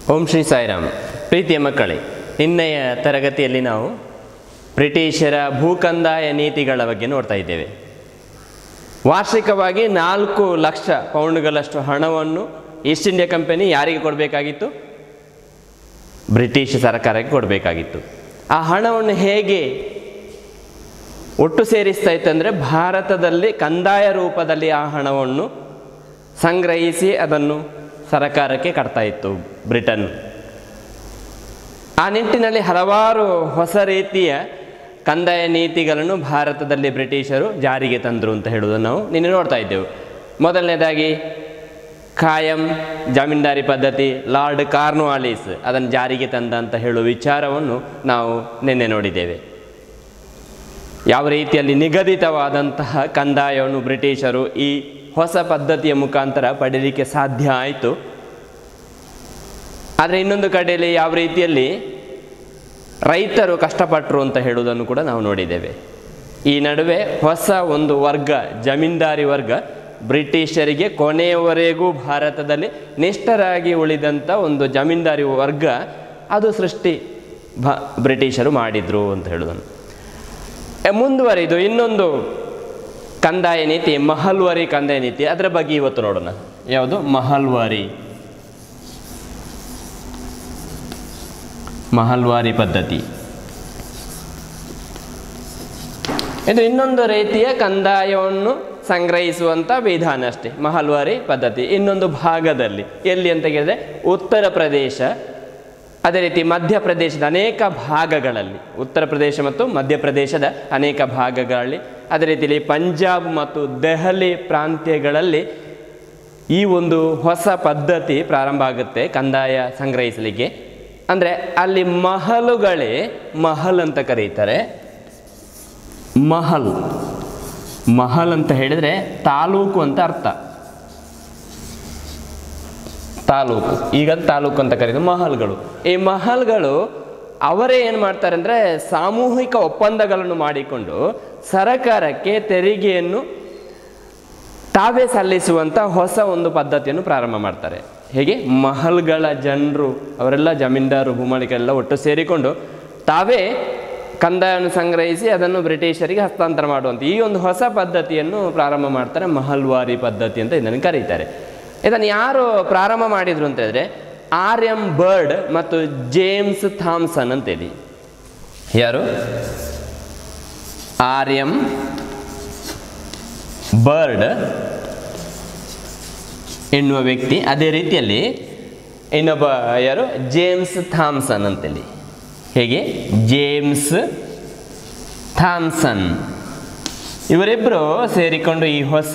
ಓಂ ಶ್ರೀ ಸಾಯಿರಾಮ್ ಪ್ರೀತಿಯ ಮಕ್ಕಳೇ ನಿನ್ನೆಯ ತರಗತಿಯಲ್ಲಿ ನಾವು ಬ್ರಿಟಿಷರ ಭೂಕಂದಾಯ ನೀತಿಗಳ ಬಗ್ಗೆ ನೋಡ್ತಾ ಇದ್ದೇವೆ ವಾರ್ಷಿಕವಾಗಿ ನಾಲ್ಕು ಲಕ್ಷ ಪೌಂಡ್ಗಳಷ್ಟು ಹಣವನ್ನು ಈಸ್ಟ್ ಇಂಡಿಯಾ ಕಂಪನಿ ಯಾರಿಗೆ ಕೊಡಬೇಕಾಗಿತ್ತು ಬ್ರಿಟಿಷ್ ಸರ್ಕಾರಕ್ಕೆ ಕೊಡಬೇಕಾಗಿತ್ತು ಆ ಹಣವನ್ನು ಹೇಗೆ ಒಟ್ಟು ಸೇರಿಸ್ತಾ ಇತ್ತಂದರೆ ಭಾರತದಲ್ಲಿ ಕಂದಾಯ ರೂಪದಲ್ಲಿ ಆ ಹಣವನ್ನು ಸಂಗ್ರಹಿಸಿ ಅದನ್ನು ಸರಕಾರಕ್ಕೆ ಕಟ್ತಾ ಇತ್ತು ಬ್ರಿಟನ್ ಆ ನಿಟ್ಟಿನಲ್ಲಿ ಹಲವಾರು ಹೊಸ ರೀತಿಯ ಕಂದಾಯ ನೀತಿಗಳನ್ನು ಭಾರತದಲ್ಲಿ ಬ್ರಿಟಿಷರು ಜಾರಿಗೆ ತಂದರು ಅಂತ ಹೇಳುವುದನ್ನು ನಾವು ನಿನ್ನೆ ನೋಡ್ತಾ ಇದ್ದೆವು ಮೊದಲನೇದಾಗಿ ಖಾಯಂ ಜಮೀನ್ದಾರಿ ಪದ್ಧತಿ ಲಾರ್ಡ್ ಕಾರ್ನ್ವಾಲಿಸ್ ಅದನ್ನು ಜಾರಿಗೆ ತಂದ ಅಂತ ಹೇಳುವ ವಿಚಾರವನ್ನು ನಾವು ನಿನ್ನೆ ನೋಡಿದ್ದೇವೆ ಯಾವ ರೀತಿಯಲ್ಲಿ ನಿಗದಿತವಾದಂತಹ ಕಂದಾಯವನ್ನು ಬ್ರಿಟಿಷರು ಈ ಹೊಸ ಪದ್ಧತಿಯ ಮುಖಾಂತರ ಪಡೀಲಿಕ್ಕೆ ಸಾಧ್ಯ ಆಯಿತು ಆದರೆ ಇನ್ನೊಂದು ಕಡೆಯಲ್ಲಿ ಯಾವ ರೀತಿಯಲ್ಲಿ ರೈತರು ಕಷ್ಟಪಟ್ಟರು ಅಂತ ಹೇಳುವುದನ್ನು ಕೂಡ ನಾವು ನೋಡಿದ್ದೇವೆ ಈ ನಡುವೆ ಹೊಸ ಒಂದು ವರ್ಗ ಜಮೀನ್ದಾರಿ ವರ್ಗ ಬ್ರಿಟಿಷರಿಗೆ ಕೊನೆಯವರೆಗೂ ಭಾರತದಲ್ಲಿ ನಿಷ್ಠರಾಗಿ ಉಳಿದಂಥ ಒಂದು ಜಮೀನ್ದಾರಿ ವರ್ಗ ಅದು ಸೃಷ್ಟಿ ಭ ಬ್ರಿಟಿಷರು ಮಾಡಿದರು ಅಂತ ಹೇಳುವುದನ್ನು ಎ, ಮುಂದುವರಿದು ಇನ್ನೊಂದು ಕಂದಾಯ ನೀತಿ ಮಹಲ್ವಾರಿ ಕಂದಾಯ ನೀತಿ ಅದರ ಬಗ್ಗೆ ಇವತ್ತು ನೋಡೋಣ ಯಾವುದು ಮಹಲ್ವಾರಿ ಮಹಲ್ವಾರಿ ಪದ್ಧತಿ ಇದು ಇನ್ನೊಂದು ರೀತಿಯ ಕಂದಾಯವನ್ನು ಸಂಗ್ರಹಿಸುವಂಥ ವಿಧಾನ ಅಷ್ಟೇ ಮಹಲ್ವಾರಿ ಪದ್ಧತಿ ಇನ್ನೊಂದು ಭಾಗದಲ್ಲಿ ಎಲ್ಲಿ ಅಂತ ಕೇಳಿದ್ರೆ ಉತ್ತರ ಪ್ರದೇಶ ಅದೇ ರೀತಿ ಮಧ್ಯಪ್ರದೇಶದ ಅನೇಕ ಭಾಗಗಳಲ್ಲಿ ಉತ್ತರ ಪ್ರದೇಶ ಮತ್ತು ಮಧ್ಯಪ್ರದೇಶದ ಅನೇಕ ಭಾಗಗಳಲ್ಲಿ ಅದೇ ರೀತಿಯಲ್ಲಿ ಪಂಜಾಬ್ ಮತ್ತು ದೆಹಲಿ ಪ್ರಾಂತ್ಯಗಳಲ್ಲಿ ಈ ಒಂದು ಹೊಸ ಪದ್ಧತಿ ಪ್ರಾರಂಭ ಆಗುತ್ತೆ ಕಂದಾಯ ಸಂಗ್ರಹಿಸಲಿಕ್ಕೆ ಅಂದರೆ ಅಲ್ಲಿ ಮಹಲುಗಳೇ ಮಹಲ್ ಅಂತ ಕರೀತಾರೆ ಮಹಲ್ ಮಹಲ್ ಅಂತ ಹೇಳಿದರೆ ತಾಲೂಕು ಅಂತ ಅರ್ಥ ತಾಲೂಕು ಈಗ ತಾಲೂಕು ಅಂತ ಕರೀತಾರೆ ಮಹಲ್ಗಳು ಈ ಮಹಲ್ಗಳು ಅವರೇ ಏನು ಮಾಡ್ತಾರೆ ಅಂದರೆ ಸಾಮೂಹಿಕ ಒಪ್ಪಂದಗಳನ್ನು ಮಾಡಿಕೊಂಡು ಸರಕಾರಕ್ಕೆ ತೆರಿಗೆಯನ್ನು ತಾವೇ ಸಲ್ಲಿಸುವಂಥ ಹೊಸ ಒಂದು ಪದ್ಧತಿಯನ್ನು ಪ್ರಾರಂಭ ಮಾಡ್ತಾರೆ ಹೇಗೆ ಮಹಲ್ಗಳ ಜನರು ಅವರೆಲ್ಲ ಜಮೀನ್ದಾರು ಭೂಮಾಲಿಕರೆಲ್ಲ ಒಟ್ಟು ಸೇರಿಕೊಂಡು ತಾವೇ ಕಂದಾಯವನ್ನು ಸಂಗ್ರಹಿಸಿ ಅದನ್ನು ಬ್ರಿಟಿಷರಿಗೆ ಹಸ್ತಾಂತರ ಮಾಡುವಂಥ ಈ ಒಂದು ಹೊಸ ಪದ್ಧತಿಯನ್ನು ಪ್ರಾರಂಭ ಮಾಡ್ತಾರೆ ಮಹಲ್ವಾರಿ ಪದ್ಧತಿ ಅಂತ ಇದನ್ನು ಕರೀತಾರೆ ಇದನ್ನು ಯಾರು ಪ್ರಾರಂಭ ಮಾಡಿದ್ರು ಅಂತ ಹೇಳಿದ್ರೆ ಆರ್ ಎಂ ಬರ್ಡ್ ಮತ್ತು ಜೇಮ್ಸ್ ಥಾಮ್ಸನ್ ಅಂತೇಳಿ ಯಾರು ಆರ್ ಎಂ ಬರ್ಡ್ ಎನ್ನುವ ವ್ಯಕ್ತಿ ಅದೇ ರೀತಿಯಲ್ಲಿ ಇನ್ನೊಬ್ಬ ಯಾರು ಜೇಮ್ಸ್ ಥಾಮ್ಸನ್ ಅಂತೇಳಿ ಹೇಗೆ ಜೇಮ್ಸ್ ಥಾಮ್ಸನ್ ಇವರಿಬ್ಬರು ಸೇರಿಕೊಂಡು ಈ ಹೊಸ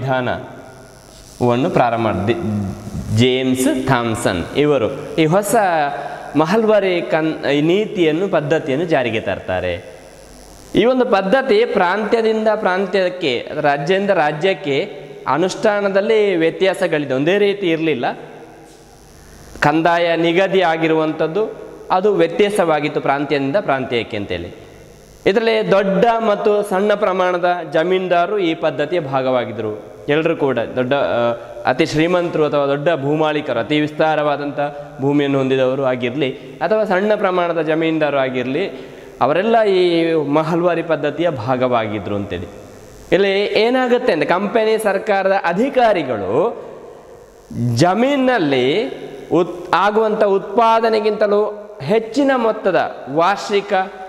ವಿಧಾನವನ್ನು ಪ್ರಾರಂಭ ಮಾಡಿ ಜೇಮ್ಸ್ ಥಾಮ್ಸನ್ ಇವರು ಈ ಹೊಸ ಮಹಲ್ವಾರಿ ಕನ್ ಈ ನೀತಿಯನ್ನು ಪದ್ಧತಿಯನ್ನು ಜಾರಿಗೆ ತರ್ತಾರೆ ಈ ಒಂದು ಪದ್ಧತಿ ಪ್ರಾಂತ್ಯದಿಂದ ಪ್ರಾಂತ್ಯಕ್ಕೆ ರಾಜ್ಯದಿಂದ ರಾಜ್ಯಕ್ಕೆ ಅನುಷ್ಠಾನದಲ್ಲಿ ವ್ಯತ್ಯಾಸಗಳಿದೆ ಒಂದೇ ರೀತಿ ಇರಲಿಲ್ಲ ಕಂದಾಯ ನಿಗದಿ ಆಗಿರುವಂಥದ್ದು ಅದು ವ್ಯತ್ಯಾಸವಾಗಿತ್ತು ಪ್ರಾಂತ್ಯದಿಂದ ಪ್ರಾಂತ್ಯಕ್ಕೆ ಅಂತೇಳಿ ಇದರಲ್ಲಿ ದೊಡ್ಡ ಮತ್ತು ಸಣ್ಣ ಪ್ರಮಾಣದ ಜಮೀನ್ದಾರು ಈ ಪದ್ಧತಿಯ ಭಾಗವಾಗಿದ್ದರು ಎಲ್ಲರೂ ಕೂಡ ದೊಡ್ಡ ಆ, ಅತಿ ಶ್ರೀಮಂತರು ಅಥವಾ ದೊಡ್ಡ ಭೂಮಾಲೀಕರು ಅತಿ ವಿಸ್ತಾರವಾದಂಥ ಭೂಮಿಯನ್ನು ಹೊಂದಿದವರು ಆಗಿರಲಿ ಅಥವಾ ಸಣ್ಣ ಪ್ರಮಾಣದ ಜಮೀನ್ದಾರು ಆಗಿರಲಿ ಅವರೆಲ್ಲ ಈ ಮಹಲ್ವಾರಿ ಪದ್ಧತಿಯ ಭಾಗವಾಗಿದ್ದರು ಅಂತೇಳಿ ಇಲ್ಲಿ ಏನಾಗುತ್ತೆ ಅಂದರೆ ಕಂಪನಿ ಸರ್ಕಾರದ ಅಧಿಕಾರಿಗಳು ಜಮೀನಲ್ಲಿ ಉತ್ ಆಗುವಂಥ ಉತ್ಪಾದನೆಗಿಂತಲೂ ಹೆಚ್ಚಿನ ಮೊತ್ತದ ವಾರ್ಷಿಕ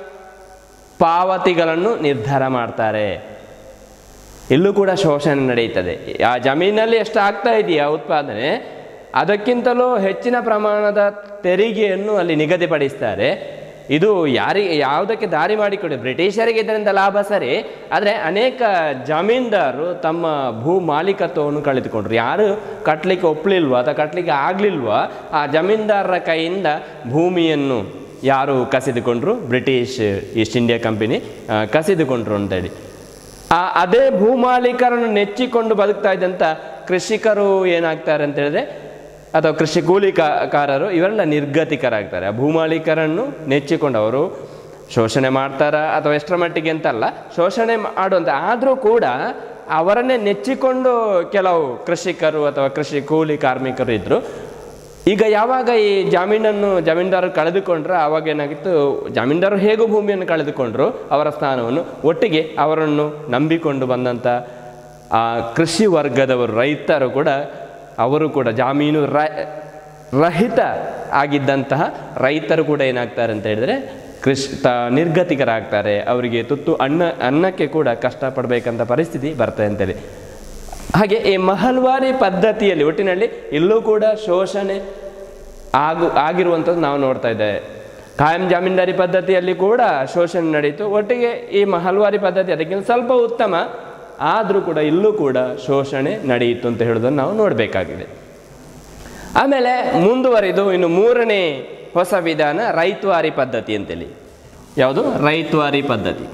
ಪಾವತಿಗಳನ್ನು ನಿರ್ಧಾರ ಮಾಡ್ತಾರೆ ಇಲ್ಲೂ ಕೂಡ ಶೋಷಣೆ ನಡೆಯುತ್ತದೆ ಆ ಜಮೀನಲ್ಲಿ ಎಷ್ಟು ಆಗ್ತಾ ಇದೆಯಾ ಉತ್ಪಾದನೆ ಅದಕ್ಕಿಂತಲೂ ಹೆಚ್ಚಿನ ಪ್ರಮಾಣದ ತೆರಿಗೆಯನ್ನು ಅಲ್ಲಿ ನಿಗದಿಪಡಿಸ್ತಾರೆ ಇದು ಯಾರಿಗೆ ಯಾವುದಕ್ಕೆ ದಾರಿ ಮಾಡಿಕೊಡಿ ಬ್ರಿಟಿಷರಿಗೆ ಇದರಿಂದ ಲಾಭ ಸರಿ ಆದರೆ ಅನೇಕ ಜಮೀನ್ದಾರರು ತಮ್ಮ ಭೂ ಮಾಲೀಕತ್ವವನ್ನು ಕಳೆದುಕೊಂಡ್ರು ಯಾರು ಕಟ್ಟಲಿಕ್ಕೆ ಒಪ್ಪಲಿಲ್ವೋ ಅಥವಾ ಕಟ್ಟಲಿಕ್ಕೆ ಆಗಲಿಲ್ವೋ ಆ ಜಮೀನ್ದಾರರ ಕೈಯಿಂದ ಭೂಮಿಯನ್ನು ಯಾರು ಕಸಿದುಕೊಂಡ್ರು ಬ್ರಿಟಿಷ್ ಈಸ್ಟ್ ಇಂಡಿಯಾ ಕಂಪನಿ ಆ, ಕಸಿದುಕೊಂಡ್ರು ಅಂತೇಳಿ ಆ ಅದೇ ಭೂಮಾಲೀಕರನ್ನು ನೆಚ್ಚಿಕೊಂಡು ಬದುಕ್ತಾ ಇದ್ದಂಥ ಕೃಷಿಕರು ಏನಾಗ್ತಾರೆ ಅಂತ ಹೇಳಿದ್ರೆ ಅಥವಾ ಕೃಷಿ ಕೂಲಿಕಾರರು ಇವರೆಲ್ಲ ನಿರ್ಗತಿಕರಾಗ್ತಾರೆ ಆ ಭೂಮಾಲೀಕರನ್ನು ನೆಚ್ಚಿಕೊಂಡು ಅವರು ಶೋಷಣೆ ಮಾಡ್ತಾರ ಅಥವಾ ಎಷ್ಟರ ಮಟ್ಟಿಗೆ ಅಂತಲ್ಲ ಶೋಷಣೆ ಮಾಡುವಂಥ ಆದರೂ ಕೂಡ ಅವರನ್ನೇ ನೆಚ್ಚಿಕೊಂಡು ಕೆಲವು ಕೃಷಿಕರು ಅಥವಾ ಕೃಷಿ ಕೂಲಿ ಕಾರ್ಮಿಕರು ಇದ್ದರು ಈಗ ಯಾವಾಗ ಈ ಜಾಮೀನನ್ನು ಜಮೀನ್ದಾರರು ಕಳೆದುಕೊಂಡ್ರೆ ಆವಾಗ ಏನಾಗಿತ್ತು ಜಮೀನ್ದಾರರು ಹೇಗೂ ಭೂಮಿಯನ್ನು ಕಳೆದುಕೊಂಡ್ರು ಅವರ ಸ್ಥಾನವನ್ನು ಒಟ್ಟಿಗೆ ಅವರನ್ನು ನಂಬಿಕೊಂಡು ಬಂದಂಥ ಆ ಕೃಷಿ ವರ್ಗದವರು ರೈತರು ಕೂಡ ಅವರು ಕೂಡ ಜಾಮೀನು ರ ರಹಿತ ಆಗಿದ್ದಂತಹ ರೈತರು ಕೂಡ ಏನಾಗ್ತಾರೆ ಅಂತ ಹೇಳಿದ್ರೆ ಕೃಷಿ ತ ನಿರ್ಗತಿಕರಾಗ್ತಾರೆ ಅವರಿಗೆ ತುತ್ತು ಅನ್ನ ಅನ್ನಕ್ಕೆ ಕೂಡ ಕಷ್ಟಪಡಬೇಕಂತ ಪರಿಸ್ಥಿತಿ ಬರ್ತದೆ ಅಂತೇಳಿ ಹಾಗೆ ಈ ಮಹಲ್ವಾರಿ ಪದ್ಧತಿಯಲ್ಲಿ ಒಟ್ಟಿನಲ್ಲಿ ಇಲ್ಲೂ ಕೂಡ ಶೋಷಣೆ ಆಗು ಆಗಿರುವಂಥದ್ದು ನಾವು ನೋಡ್ತಾ ಇದ್ದೇವೆ ಕಾಯಂ ಜಾಮೀನ್ದಾರಿ ಪದ್ಧತಿಯಲ್ಲಿ ಕೂಡ ಶೋಷಣೆ ನಡೀತು ಒಟ್ಟಿಗೆ ಈ ಮಹಲ್ವಾರಿ ಪದ್ಧತಿ ಅದಕ್ಕಿಂತ ಸ್ವಲ್ಪ ಉತ್ತಮ ಆದರೂ ಕೂಡ ಇಲ್ಲೂ ಕೂಡ ಶೋಷಣೆ ನಡೆಯಿತು ಅಂತ ಹೇಳೋದನ್ನು ನಾವು ನೋಡಬೇಕಾಗಿದೆ ಆಮೇಲೆ ಮುಂದುವರಿದು ಇನ್ನು ಮೂರನೇ ಹೊಸ ವಿಧಾನ ರೈತವಾರಿ ಪದ್ಧತಿ ಅಂತೇಳಿ ಯಾವುದು ರೈತವಾರಿ ಪದ್ಧತಿ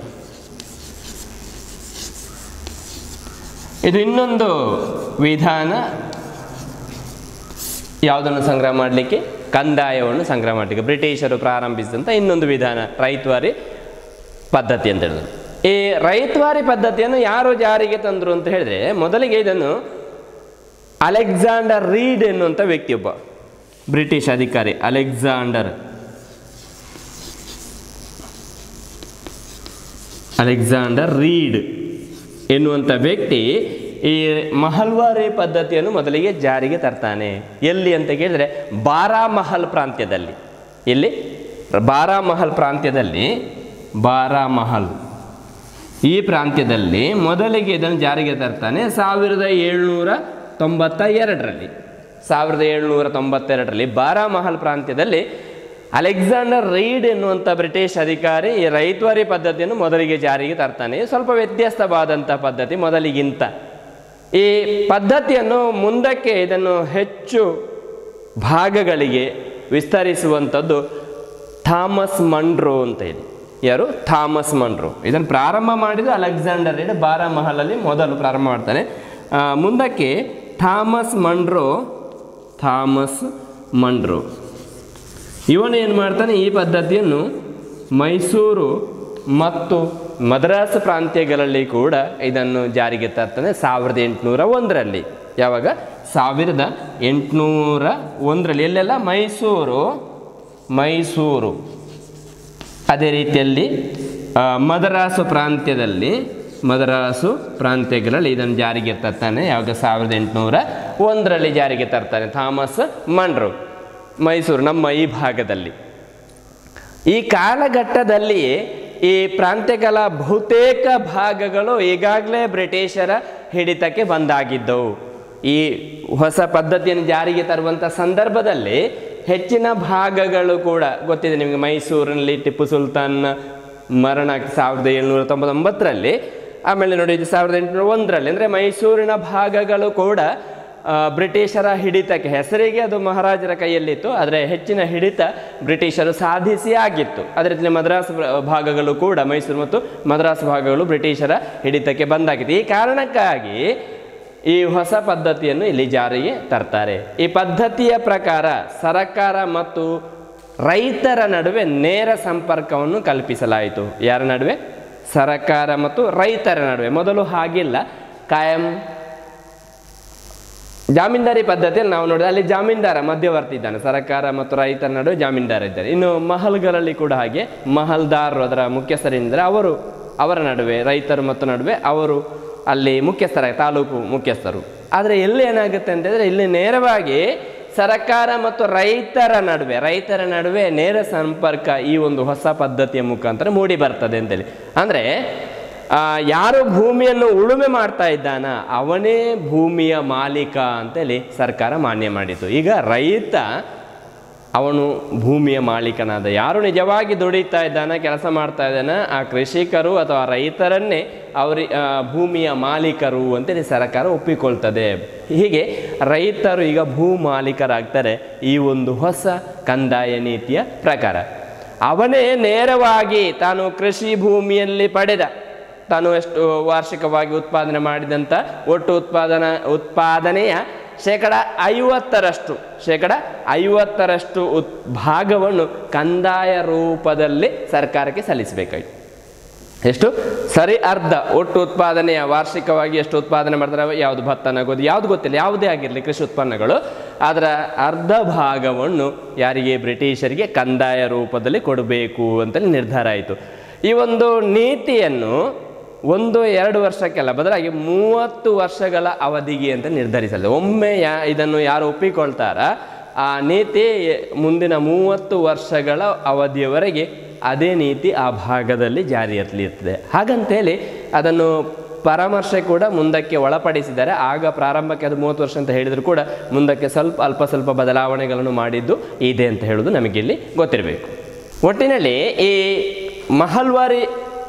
ಇದು ಇನ್ನೊಂದು ವಿಧಾನ ಯಾವುದನ್ನು ಸಂಗ್ರಹ ಮಾಡಲಿಕ್ಕೆ ಕಂದಾಯವನ್ನು ಸಂಗ್ರಹ ಮಾಡಲಿಕ್ಕೆ ಬ್ರಿಟಿಷರು ಪ್ರಾರಂಭಿಸಿದಂಥ ಇನ್ನೊಂದು ವಿಧಾನ ರೈತವಾರಿ ಪದ್ಧತಿ ಅಂತ ಹೇಳಿದ್ರು ಈ ರೈತವಾರಿ ಪದ್ಧತಿಯನ್ನು ಯಾರು ಜಾರಿಗೆ ತಂದರು ಅಂತ ಹೇಳಿದ್ರೆ ಮೊದಲಿಗೆ ಇದನ್ನು ಅಲೆಕ್ಸಾಂಡರ್ ರೀಡ್ ಎನ್ನುವಂಥ ವ್ಯಕ್ತಿಯೊಬ್ಬ ಬ್ರಿಟಿಷ್ ಅಧಿಕಾರಿ ಅಲೆಕ್ಸಾಂಡರ್ ಅಲೆಕ್ಸಾಂಡರ್ ರೀಡ್ ಎನ್ನುವಂಥ ವ್ಯಕ್ತಿ ಈ ಮಹಲ್ವಾರಿ ಪದ್ಧತಿಯನ್ನು ಮೊದಲಿಗೆ ಜಾರಿಗೆ ತರ್ತಾನೆ ಎಲ್ಲಿ ಅಂತ ಕೇಳಿದ್ರೆ ಬಾರಾಮಹಲ್ ಪ್ರಾಂತ್ಯದಲ್ಲಿ ಎಲ್ಲಿ ಬಾರಾಮಹಲ್ ಪ್ರಾಂತ್ಯದಲ್ಲಿ ಬಾರಾಮಹಲ್ ಈ ಪ್ರಾಂತ್ಯದಲ್ಲಿ ಮೊದಲಿಗೆ ಇದನ್ನು ಜಾರಿಗೆ ತರ್ತಾನೆ ಸಾವಿರದ ಏಳ್ನೂರ ತೊಂಬತ್ತ ಎರಡರಲ್ಲಿ ಸಾವಿರದ ಏಳ್ನೂರ ತೊಂಬತ್ತೆರಡರಲ್ಲಿ ಬಾರಾಮಹಲ್ ಪ್ರಾಂತ್ಯದಲ್ಲಿ ಅಲೆಕ್ಸಾಂಡರ್ ರೈಡ್ ಎನ್ನುವಂಥ ಬ್ರಿಟಿಷ್ ಅಧಿಕಾರಿ ಈ ರೈತವಾರಿ ಪದ್ಧತಿಯನ್ನು ಮೊದಲಿಗೆ ಜಾರಿಗೆ ತರ್ತಾನೆ ಇದು ಸ್ವಲ್ಪ ವ್ಯತ್ಯಾಸವಾದಂಥ ಪದ್ಧತಿ ಮೊದಲಿಗಿಂತ ಈ ಪದ್ಧತಿಯನ್ನು ಮುಂದಕ್ಕೆ ಇದನ್ನು ಹೆಚ್ಚು ಭಾಗಗಳಿಗೆ ವಿಸ್ತರಿಸುವಂಥದ್ದು ಥಾಮಸ್ ಮಂಡ್ರೋ ಅಂತ ಇದೆ ಯಾರು ಥಾಮಸ್ ಮಂಡ್ರೋ ಇದನ್ನು ಪ್ರಾರಂಭ ಮಾಡಿದ ಅಲೆಕ್ಸಾಂಡರ್ ರೈಡ್ ಬಾರಾಮಹಲಲ್ಲಿ ಮೊದಲು ಪ್ರಾರಂಭ ಮಾಡ್ತಾನೆ ಆ, ಮುಂದಕ್ಕೆ ಥಾಮಸ್ ಮಂಡ್ರೋ ಥಾಮಸ್ ಮಂಡ್ರೋ ಇವನು ಏನು ಮಾಡ್ತಾನೆ ಈ ಪದ್ಧತಿಯನ್ನು ಮೈಸೂರು ಮತ್ತು ಮದ್ರಾಸ್ ಪ್ರಾಂತ್ಯಗಳಲ್ಲಿ ಕೂಡ ಇದನ್ನು ಜಾರಿಗೆ ತರ್ತಾನೆ ಸಾವಿರದ ಎಂಟುನೂರ ಒಂದರಲ್ಲಿ ಯಾವಾಗ ಸಾವಿರದ ಎಂಟುನೂರ ಒಂದರಲ್ಲಿ ಎಲ್ಲೆಲ್ಲ ಮೈಸೂರು ಮೈಸೂರು ಅದೇ ರೀತಿಯಲ್ಲಿ ಆ, ಮದರಾಸು ಪ್ರಾಂತ್ಯದಲ್ಲಿ ಮದರಾಸು ಪ್ರಾಂತ್ಯಗಳಲ್ಲಿ ಇದನ್ನು ಜಾರಿಗೆ ತರ್ತಾನೆ ಯಾವಾಗ ಸಾವಿರದ ಎಂಟುನೂರ ಒಂದರಲ್ಲಿ ಜಾರಿಗೆ ತರ್ತಾನೆ ಥಾಮಸ್ ಮಂಡ್ರು ಮೈಸೂರು ನಮ್ಮ ಈ ಭಾಗದಲ್ಲಿ ಈ ಕಾಲಘಟ್ಟದಲ್ಲಿಯೇ ಈ ಪ್ರಾಂತ್ಯಗಳ ಬಹುತೇಕ ಭಾಗಗಳು ಈಗಾಗಲೇ ಬ್ರಿಟಿಷರ ಹಿಡಿತಕ್ಕೆ ಬಂದಾಗಿದ್ದವು ಈ ಹೊಸ ಪದ್ಧತಿಯನ್ನು ಜಾರಿಗೆ ತರುವಂಥ ಸಂದರ್ಭದಲ್ಲಿ ಹೆಚ್ಚಿನ ಭಾಗಗಳು ಕೂಡ ಗೊತ್ತಿದೆ ನಿಮಗೆ ಮೈಸೂರಿನಲ್ಲಿ ಟಿಪ್ಪು ಸುಲ್ತಾನ್ ಮರಣ ಸಾವಿರದ ಏಳ್ನೂರ ತೊಂಬತ್ತೊಂಬತ್ತರಲ್ಲಿ ಆಮೇಲೆ ನೋಡಿ ಇದು ಸಾವಿರದ ಎಂಟುನೂರ ಒಂದರಲ್ಲಿ ಅಂದರೆ ಮೈಸೂರಿನ ಭಾಗಗಳು ಕೂಡ ಆ, ಬ್ರಿಟಿಷರ ಹಿಡಿತಕ್ಕೆ ಹೆಸರಿಗೆ ಅದು ಮಹಾರಾಜರ ಕೈಯಲ್ಲಿತ್ತು ಆದರೆ ಹೆಚ್ಚಿನ ಹಿಡಿತ ಬ್ರಿಟಿಷರು ಸಾಧಿಸಿ ಆಗಿತ್ತು ಅದೇ ರೀತಿ ಮದ್ರಾಸ್ ಪ್ರ- ಭಾಗಗಳು ಕೂಡ ಮೈಸೂರು ಮತ್ತು ಮದ್ರಾಸ್ ಭಾಗಗಳು ಬ್ರಿಟಿಷರ ಹಿಡಿತಕ್ಕೆ ಬಂದಾಗಿತ್ತು ಈ ಕಾರಣಕ್ಕಾಗಿ ಈ ಹೊಸ ಪದ್ಧತಿಯನ್ನು ಇಲ್ಲಿ ಜಾರಿಗೆ ತರ್ತಾರೆ ಈ ಪದ್ಧತಿಯ ಪ್ರಕಾರ ಸರಕಾರ ಮತ್ತು ರೈತರ ನಡುವೆ ನೇರ ಸಂಪರ್ಕವನ್ನು ಕಲ್ಪಿಸಲಾಯಿತು ಯಾರ ನಡುವೆ ಸರಕಾರ ಮತ್ತು ರೈತರ ನಡುವೆ ಮೊದಲು ಹಾಗಿಲ್ಲ ಕಾಯಂ ಜಾಮೀನ್ದಾರಿ ಪದ್ಧತಿಯಲ್ಲಿ ನಾವು ನೋಡಿದ್ರೆ ಅಲ್ಲಿ ಜಾಮೀನ್ದಾರ ಮಧ್ಯವರ್ತಿ ಇದ್ದಾನೆ ಸರ್ಕಾರ ಮತ್ತು ರೈತರ ನಡುವೆ ಜಾಮೀನ್ದಾರ ಇದ್ದಾರೆ ಇನ್ನು ಮಹಲ್ಗಳಲ್ಲಿ ಕೂಡ ಹಾಗೆ ಮಹಲ್ದಾರರು ಅದರ ಮುಖ್ಯಸ್ಥರಿದ್ದಾರೆ ಅವರು ಅವರ ನಡುವೆ ರೈತರು ಮತ್ತು ನಡುವೆ ಅವರು ಅಲ್ಲಿ ಮುಖ್ಯಸ್ಥರ ತಾಲೂಕು ಮುಖ್ಯಸ್ಥರು ಆದರೆ ಎಲ್ಲಿ ಏನಾಗುತ್ತೆ ಅಂತಂದರೆ ಇಲ್ಲಿ ನೇರವಾಗಿ ಸರ್ಕಾರ ಮತ್ತು ರೈತರ ನಡುವೆ ರೈತರ ನಡುವೆ ನೇರ ಸಂಪರ್ಕ ಈ ಒಂದು ಹೊಸ ಪದ್ಧತಿಯ ಮುಖಾಂತರ ಮೂಡಿ ಬರ್ತದೆ ಅಂತೇಳಿ ಅಂದರೆ ಆ, ಯಾರು ಭೂಮಿಯನ್ನು ಉಳುಮೆ ಮಾಡ್ತಾ ಇದ್ದಾನ ಅವನೇ ಭೂಮಿಯ ಮಾಲೀಕ ಅಂತೇಳಿ ಸರ್ಕಾರ ಮಾನ್ಯ ಮಾಡಿತು ಈಗ ರೈತ ಅವನು ಭೂಮಿಯ ಮಾಲೀಕನಾದ ಯಾರು ನಿಜವಾಗಿ ದುಡಿತಾ ಇದ್ದಾನ ಕೆಲಸ ಮಾಡ್ತಾ ಇದ್ದಾನ ಆ ಕೃಷಿಕರು ಅಥವಾ ರೈತರನ್ನೇ ಅವರಿ ಆ, ಭೂಮಿಯ ಮಾಲೀಕರು ಅಂತೇಳಿ ಸರ್ಕಾರ ಒಪ್ಪಿಕೊಳ್ತದೆ ಹೀಗೆ ರೈತರು ಈಗ ಭೂ ಮಾಲೀಕರಾಗ್ತಾರೆ ಈ ಒಂದು ಹೊಸ ಕಂದಾಯ ನೀತಿಯ ಪ್ರಕಾರ ಅವನೇ ನೇರವಾಗಿ ತಾನು ಕೃಷಿ ಭೂಮಿಯಲ್ಲಿ ಪಡೆದ ತಾನು ಎಷ್ಟು ವಾರ್ಷಿಕವಾಗಿ ಉತ್ಪಾದನೆ ಮಾಡಿದಂಥ ಒಟ್ಟು ಉತ್ಪಾದನಾ ಉತ್ಪಾದನೆಯ ಶೇಕಡ ಐವತ್ತರಷ್ಟು ಶೇಕಡ ಐವತ್ತರಷ್ಟು ಉತ್ ಭಾಗವನ್ನು ಕಂದಾಯ ರೂಪದಲ್ಲಿ ಸರ್ಕಾರಕ್ಕೆ ಸಲ್ಲಿಸಬೇಕಾಯಿತು ಎಷ್ಟು ಸರಿ ಅರ್ಧ ಒಟ್ಟು ಉತ್ಪಾದನೆಯ ವಾರ್ಷಿಕವಾಗಿ ಎಷ್ಟು ಉತ್ಪಾದನೆ ಮಾಡ್ತಾರೆ ಯಾವುದು ಭತ್ತ ನಗೋದು ಯಾವುದು ಗೊತ್ತಿಲ್ಲ ಯಾವುದೇ ಆಗಿರಲಿ ಕೃಷಿ ಉತ್ಪನ್ನಗಳು ಅದರ ಅರ್ಧ ಭಾಗವನ್ನು ಯಾರಿಗೆ ಬ್ರಿಟಿಷರಿಗೆ ಕಂದಾಯ ರೂಪದಲ್ಲಿ ಕೊಡಬೇಕು ಅಂತೇಳಿ ನಿರ್ಧಾರ ಆಯಿತು ಈ ಒಂದು ನೀತಿಯನ್ನು ಒಂದು ಎರಡು ವರ್ಷಕ್ಕೆಲ್ಲ ಬದಲಾಗಿ ಮೂವತ್ತು ವರ್ಷಗಳ ಅವಧಿಗೆ ಅಂತ ನಿರ್ಧರಿಸಲು ಒಮ್ಮೆ ಯಾ ಇದನ್ನು ಯಾರು ಒಪ್ಪಿಕೊಳ್ತಾರ ಆ ನೀತಿ ಮುಂದಿನ ಮೂವತ್ತು ವರ್ಷಗಳ ಅವಧಿಯವರೆಗೆ ಅದೇ ನೀತಿ ಆ ಭಾಗದಲ್ಲಿ ಜಾರಿಯಲ್ಲಿ ಇರ್ತದೆ ಹಾಗಂತೇಳಿ ಅದನ್ನು ಪರಾಮರ್ಶೆ ಕೂಡ ಮುಂದಕ್ಕೆ ಒಳಪಡಿಸಿದ್ದಾರೆ ಆಗ ಪ್ರಾರಂಭಕ್ಕೆ ಅದು ಮೂವತ್ತು ವರ್ಷ ಅಂತ ಹೇಳಿದರೂ ಕೂಡ ಮುಂದಕ್ಕೆ ಸ್ವಲ್ಪ ಅಲ್ಪ ಸ್ವಲ್ಪ ಬದಲಾವಣೆಗಳನ್ನು ಮಾಡಿದ್ದು ಇದೆ ಅಂತ ಹೇಳೋದು ನಮಗಿಲ್ಲಿ ಗೊತ್ತಿರಬೇಕು ಒಟ್ಟಿನಲ್ಲಿ ಈ ಮಹಲ್ವಾರಿ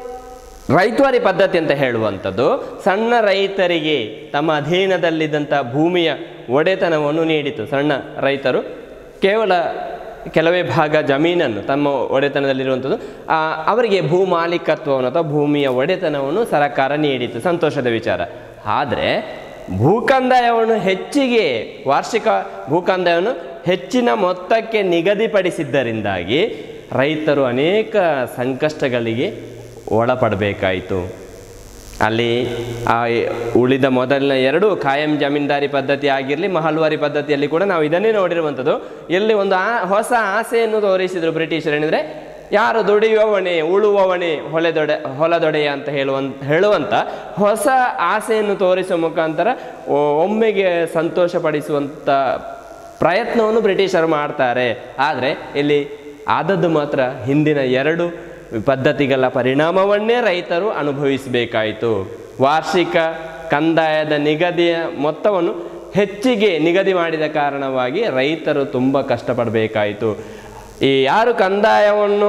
ರೈತವಾರಿ ಪದ್ಧತಿ ಅಂತ ಹೇಳುವಂಥದ್ದು ಸಣ್ಣ ರೈತರಿಗೆ ತಮ್ಮ ಅಧೀನದಲ್ಲಿದ್ದಂಥ ಭೂಮಿಯ ಒಡೆತನವನ್ನು ನೀಡಿತು ಸಣ್ಣ ರೈತರು ಕೇವಲ ಕೆಲವೇ ಭಾಗ ಜಮೀನನ್ನು ತಮ್ಮ ಒಡೆತನದಲ್ಲಿರುವಂಥದ್ದು ಆ, ಅವರಿಗೆ ಭೂ ಮಾಲೀಕತ್ವವನ್ನು ಅಥವಾ ಭೂಮಿಯ ಒಡೆತನವನ್ನು ಸರಕಾರ ನೀಡಿತು ಸಂತೋಷದ ವಿಚಾರ ಆದರೆ ಭೂಕಂದಾಯವನ್ನು ಹೆಚ್ಚಿಗೆ ವಾರ್ಷಿಕ ಭೂಕಂದಾಯವನ್ನು ಹೆಚ್ಚಿನ ಮೊತ್ತಕ್ಕೆ ನಿಗದಿಪಡಿಸಿದ್ದರಿಂದಾಗಿ ರೈತರು ಅನೇಕ ಸಂಕಷ್ಟಗಳಿಗೆ ಒಳಪಡಬೇಕಾಯಿತು ಅಲ್ಲಿ ಆ ಉಳಿದ ಮೊದಲಿನ ಎರಡು ಕಾಯಂ ಜಮೀನ್ದಾರಿ ಪದ್ಧತಿ ಆಗಿರಲಿ ಮಹಲ್ವಾರಿ ಪದ್ಧತಿಯಲ್ಲಿ ಕೂಡ ನಾವು ಇದನ್ನೇ ನೋಡಿರುವಂಥದ್ದು ಎಲ್ಲಿ ಒಂದು ಆ ಹೊಸ ಆಸೆಯನ್ನು ತೋರಿಸಿದರು ಬ್ರಿಟಿಷರು ಏನಿದ್ರೆ ಯಾರು ದುಡಿಯುವವನೇ ಉಳುವವನೇ ಹೊಲೆದೊಡೆ ಹೊಲದೊಡೆಯ ಅಂತ ಹೇಳುವಂತ ಹೇಳುವಂಥ ಹೊಸ ಆಸೆಯನ್ನು ತೋರಿಸುವ ಮುಖಾಂತರ ಒ- ಒಮ್ಮೆಗೆ ಸಂತೋಷಪಡಿಸುವಂಥ ಪ್ರಯತ್ನವನ್ನು ಬ್ರಿಟಿಷರು ಮಾಡ್ತಾರೆ ಆದರೆ ಇಲ್ಲಿ ಆದದ್ದು ಮಾತ್ರ ಹಿಂದಿನ ಎರಡು ಪದ್ಧತಿಗಳ ಪರಿಣಾಮವನ್ನೇ ರೈತರು ಅನುಭವಿಸಬೇಕಾಯಿತು ವಾರ್ಷಿಕ ಕಂದಾಯದ ನಿಗದಿಯ ಮೊತ್ತವನ್ನು ಹೆಚ್ಚಿಗೆ ನಿಗದಿ ಮಾಡಿದ ಕಾರಣವಾಗಿ ರೈತರು ತುಂಬ ಕಷ್ಟಪಡಬೇಕಾಯಿತು ಈ ಯಾರು ಕಂದಾಯವನ್ನು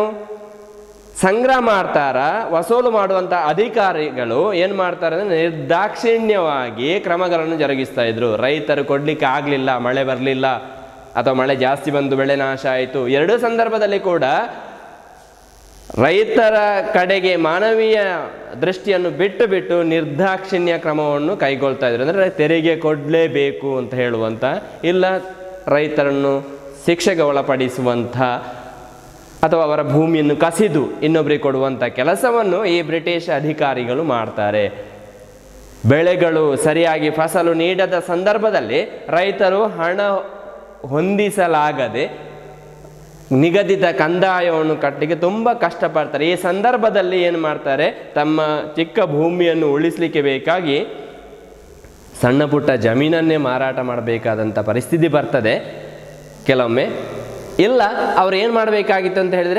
ಸಂಗ್ರಹ ಮಾಡ್ತಾರ ವಸೂಲು ಮಾಡುವಂಥ ಅಧಿಕಾರಿಗಳು ಏನು ಮಾಡ್ತಾರೆ ಅಂದರೆ ನಿರ್ದಾಕ್ಷಿಣ್ಯವಾಗಿ ಕ್ರಮಗಳನ್ನು ಜರುಗಿಸ್ತಾ ಇದ್ರು ರೈತರು ಕೊಡ್ಲಿಕ್ಕೆ ಆಗಲಿಲ್ಲ ಮಳೆ ಬರಲಿಲ್ಲ ಅಥವಾ ಮಳೆ ಜಾಸ್ತಿ ಬಂದು ಬೆಳೆ ನಾಶ ಆಯಿತು ಎರಡೂ ಸಂದರ್ಭದಲ್ಲಿ ಕೂಡ ರೈತರ ಕಡೆಗೆ ಮಾನವೀಯ ದೃಷ್ಟಿಯನ್ನು ಬಿಟ್ಟು ಬಿಟ್ಟು ನಿರ್ದಾಕ್ಷಿಣ್ಯ ಕ್ರಮವನ್ನು ಕೈಗೊಳ್ತಾ ಇದ್ರು ಅಂದರೆ ತೆರಿಗೆ ಕೊಡಲೇಬೇಕು ಅಂತ ಹೇಳುವಂಥ ಇಲ್ಲ ರೈತರನ್ನು ಶಿಕ್ಷೆಗೆ ಒಳಪಡಿಸುವಂಥ ಅಥವಾ ಅವರ ಭೂಮಿಯನ್ನು ಕಸಿದು ಇನ್ನೊಬ್ಬರಿಗೆ ಕೊಡುವಂಥ ಕೆಲಸವನ್ನು ಈ ಬ್ರಿಟಿಷ್ ಅಧಿಕಾರಿಗಳು ಮಾಡ್ತಾರೆ ಬೆಳೆಗಳು ಸರಿಯಾಗಿ ಫಸಲು ನೀಡದ ಸಂದರ್ಭದಲ್ಲಿ ರೈತರು ಹಣ ಹೊಂದಿಸಲಾಗದೆ ನಿಗದಿತ ಕಂದಾಯವನ್ನು ಕಟ್ಟಲಿಕ್ಕೆ ತುಂಬ ಕಷ್ಟಪಡ್ತಾರೆ ಈ ಸಂದರ್ಭದಲ್ಲಿ ಏನು ಮಾಡ್ತಾರೆ ತಮ್ಮ ಚಿಕ್ಕ ಭೂಮಿಯನ್ನು ಉಳಿಸಲಿಕ್ಕೆ ಬೇಕಾಗಿ ಸಣ್ಣ ಪುಟ್ಟ ಜಮೀನನ್ನೇ ಮಾರಾಟ ಮಾಡಬೇಕಾದಂಥ ಪರಿಸ್ಥಿತಿ ಬರ್ತದೆ ಕೆಲವೊಮ್ಮೆ ಇಲ್ಲ ಅವ್ರು ಏನು ಮಾಡಬೇಕಾಗಿತ್ತು ಅಂತ ಹೇಳಿದರೆ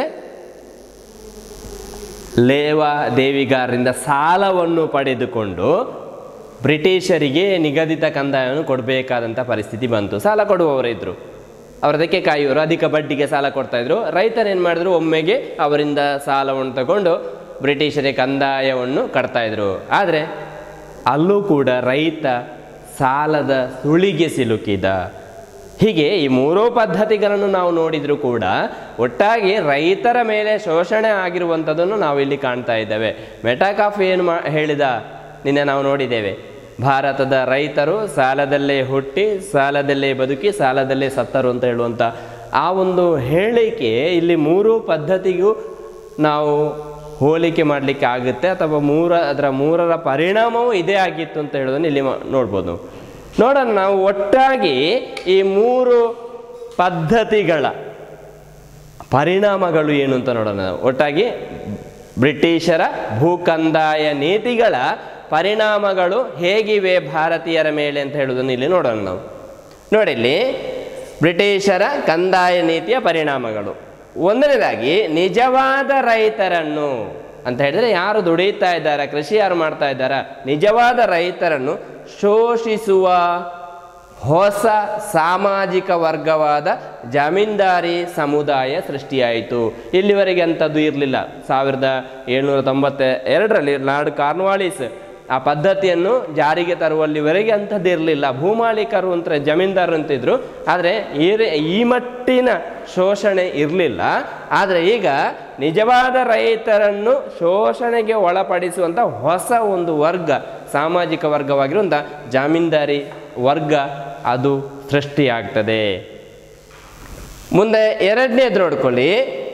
ಲೇವ ದೇವಿಗಾರರಿಂದ ಸಾಲವನ್ನು ಪಡೆದುಕೊಂಡು ಬ್ರಿಟಿಷರಿಗೆ ನಿಗದಿತ ಕಂದಾಯವನ್ನು ಕೊಡಬೇಕಾದಂಥ ಪರಿಸ್ಥಿತಿ ಬಂತು ಸಾಲ ಕೊಡುವವರು ಇದ್ದರು ಅವರದಕ್ಕೆ ಕಾಯುವರು ಅಧಿಕ ಬಡ್ಡಿಗೆ ಸಾಲ ಕೊಡ್ತಾ ಇದ್ರು ರೈತರು ಏನು ಮಾಡಿದ್ರು ಒಮ್ಮೆಗೆ ಅವರಿಂದ ಸಾಲವನ್ನು ತಗೊಂಡು ಬ್ರಿಟಿಷರಿಗೆ ಕಂದಾಯವನ್ನು ಕಟ್ತಾ ಇದ್ರು ಆದರೆ ಅಲ್ಲೂ ಕೂಡ ರೈತ ಸಾಲದ ಸುಳಿಗೆ ಸಿಲುಕಿದ ಹೀಗೆ ಈ ಮೂರೂ ಪದ್ಧತಿಗಳನ್ನು ನಾವು ನೋಡಿದರೂ ಕೂಡ ಒಟ್ಟಾಗಿ ರೈತರ ಮೇಲೆ ಶೋಷಣೆ ಆಗಿರುವಂಥದ್ದನ್ನು ನಾವು ಇಲ್ಲಿ ಕಾಣ್ತಾ ಇದ್ದೇವೆ ಮೆಟಾಕಾಫ್ ಏನು ಮಾ ಹೇಳಿದ ನಿನ್ನೆ ನಾವು ನೋಡಿದ್ದೇವೆ ಭಾರತದ ರೈತರು ಸಾಲದಲ್ಲೇ ಹುಟ್ಟಿ ಸಾಲದಲ್ಲೇ ಬದುಕಿ ಸಾಲದಲ್ಲೇ ಸತ್ತರು ಅಂತ ಹೇಳುವಂಥ ಆ ಒಂದು ಹೇಳಿಕೆ ಇಲ್ಲಿ ಮೂರು ಪದ್ಧತಿಗೂ ನಾವು ಹೋಲಿಕೆ ಮಾಡಲಿಕ್ಕೆ ಆಗುತ್ತೆ ಅಥವಾ ಮೂರ ಅದರ ಮೂರರ ಪರಿಣಾಮವೂ ಇದೇ ಆಗಿತ್ತು ಅಂತ ಹೇಳೋದನ್ನು ಇಲ್ಲಿ ಮಾ- ನೋಡ್ಬೋದು ನಾವು. ನೋಡೋಣ ನಾವು ಒಟ್ಟಾಗಿ ಈ ಮೂರು ಪದ್ಧತಿಗಳ ಪರಿಣಾಮಗಳು ಏನು ಅಂತ ನೋಡೋಣ ನಾವು. ಒಟ್ಟಾಗಿ ಬ್ರಿಟಿಷರ ಭೂಕಂದಾಯ ನೀತಿಗಳ ಪರಿಣಾಮಗಳು ಹೇಗಿವೆ ಭಾರತೀಯರ ಮೇಲೆ ಅಂತ ಹೇಳುವುದನ್ನು ಇಲ್ಲಿ ನೋಡೋಣ ನಾವು ನೋಡಿ ಇಲ್ಲಿ ಬ್ರಿಟಿಷರ ಕಂದಾಯ ನೀತಿಯ ಪರಿಣಾಮಗಳು ಒಂದನೇದಾಗಿ ನಿಜವಾದ ರೈತರನ್ನು ಅಂತ ಹೇಳಿದ್ರೆ ಯಾರು ದುಡಿಯುತ್ತಾ ಇದ್ದಾರೆ ಕೃಷಿ ಯಾರು ಮಾಡ್ತಾ ಇದ್ದಾರಾ ನಿಜವಾದ ರೈತರನ್ನು ಶೋಷಿಸುವ ಹೊಸ ಸಾಮಾಜಿಕ ವರ್ಗವಾದ ಜಮೀನ್ದಾರಿ ಸಮುದಾಯ ಸೃಷ್ಟಿಯಾಯಿತು ಇಲ್ಲಿವರೆಗೆ ಅಂಥದ್ದು ಇರಲಿಲ್ಲ ಸಾವಿರದ ಏಳ್ನೂರ ತೊಂಬತ್ತ ಎರಡರಲ್ಲಿ ಲಾರ್ಡ್ ಕಾರ್ನ್ವಾಲಿಸ್ ಆ ಪದ್ಧತಿಯನ್ನು ಜಾರಿಗೆ ತರುವಲ್ಲಿವರೆಗೆ ಅಂಥದ್ದು ಇರಲಿಲ್ಲ ಭೂಮಾಲೀಕರು ಅಂತ ಜಮೀನ್ದಾರರು ಅಂತಿದ್ರು ಆದರೆ ಈ ರೇ- ಈ ಮಟ್ಟಿನ ಶೋಷಣೆ ಇರಲಿಲ್ಲ ಆದರೆ ಈಗ ನಿಜವಾದ ರೈತರನ್ನು ಶೋಷಣೆಗೆ ಒಳಪಡಿಸುವಂಥ ಹೊಸ ಒಂದು ವರ್ಗ ಸಾಮಾಜಿಕ ವರ್ಗವಾಗಿರುವಂಥ ಜಮೀನ್ದಾರಿ ವರ್ಗ ಅದು ಸೃಷ್ಟಿಯಾಗ್ತದೆ ಮುಂದೆ ಎರಡನೇದು ನೋಡ್ಕೊಳ್ಳಿ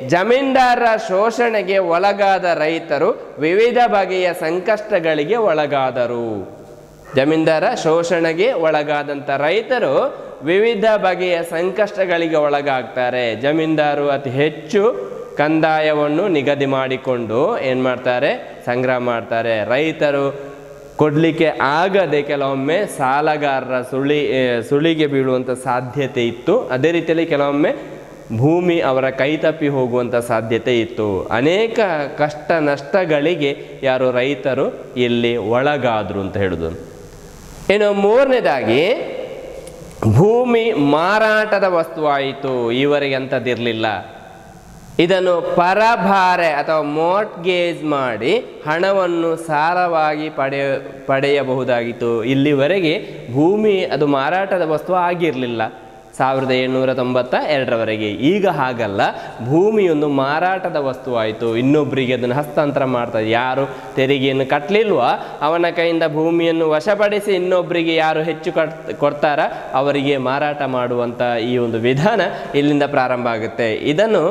ಜಮೀನ್ದಾರರ ಶೋಷಣೆಗೆ ಒಳಗಾದ ರೈತರು ವಿವಿಧ ಬಗೆಯ ಸಂಕಷ್ಟಗಳಿಗೆ ಒಳಗಾದರು ಜಮೀನ್ದಾರ ಶೋಷಣೆಗೆ ಒಳಗಾದಂಥ ರೈತರು ವಿವಿಧ ಬಗೆಯ ಸಂಕಷ್ಟಗಳಿಗೆ ಒಳಗಾಗ್ತಾರೆ ಜಮೀನ್ದಾರು ಅತಿ ಹೆಚ್ಚು ಕಂದಾಯವನ್ನು ನಿಗದಿ ಮಾಡಿಕೊಂಡು ಏನು ಮಾಡ್ತಾರೆ ಸಂಗ್ರಹ ಮಾಡ್ತಾರೆ ರೈತರು ಕೊಡಲಿಕ್ಕೆ ಆಗದೆ ಕೆಲವೊಮ್ಮೆ ಸಾಲಗಾರರ ಸುಳಿ ಆ, ಸುಳಿಗೆ ಬೀಳುವಂಥ ಸಾಧ್ಯತೆ ಇತ್ತು ಅದೇ ರೀತಿಯಲ್ಲಿ ಕೆಲವೊಮ್ಮೆ ಭೂಮಿ ಅವರ ಕೈತಪ್ಪಿ ಹೋಗುವಂಥ ಸಾಧ್ಯತೆ ಇತ್ತು ಅನೇಕ ಕಷ್ಟ ನಷ್ಟಗಳಿಗೆ ಯಾರು ರೈತರು ಇಲ್ಲಿ ಒಳಗಾದರು ಅಂತ ಹೇಳುದು ಇನ್ನು ಮೂರನೇದಾಗಿ ಭೂಮಿ ಮಾರಾಟದ ವಸ್ತುವಾಯಿತು ಈವರೆಗೆ ಅಂಥದ್ದಿರಲಿಲ್ಲ ಇದನ್ನು ಪರಭಾರೆ ಅಥವಾ ಮೋಟ್ಗೇಜ್ ಮಾಡಿ ಹಣವನ್ನು ಸಾಲವಾಗಿ ಪಡೆಯ ಪಡೆಯಬಹುದಾಗಿತ್ತು ಇಲ್ಲಿವರೆಗೆ ಭೂಮಿ ಅದು ಮಾರಾಟದ ವಸ್ತು ಆಗಿರಲಿಲ್ಲ ಸಾವಿರದ ಏಳ್ನೂರ ತೊಂಬತ್ತ ಎರಡರವರೆಗೆ ಈಗ ಹಾಗಲ್ಲ ಭೂಮಿಯೊಂದು ಮಾರಾಟದ ವಸ್ತುವಾಯಿತು ಇನ್ನೊಬ್ಬರಿಗೆ ಅದನ್ನು ಹಸ್ತಾಂತರ ಮಾಡ್ತಾರೆ ಯಾರು ತೆರಿಗೆಯನ್ನು ಕಟ್ಟಲಿಲ್ವ ಅವನ ಕೈಯಿಂದ ಭೂಮಿಯನ್ನು ವಶಪಡಿಸಿ ಇನ್ನೊಬ್ಬರಿಗೆ ಯಾರು ಹೆಚ್ಚು ಕಟ್ ಕೊಡ್ತಾರ ಅವರಿಗೆ ಮಾರಾಟ ಮಾಡುವಂಥ ಈ ಒಂದು ವಿಧಾನ ಇಲ್ಲಿಂದ ಪ್ರಾರಂಭ ಆಗುತ್ತೆ ಇದನ್ನು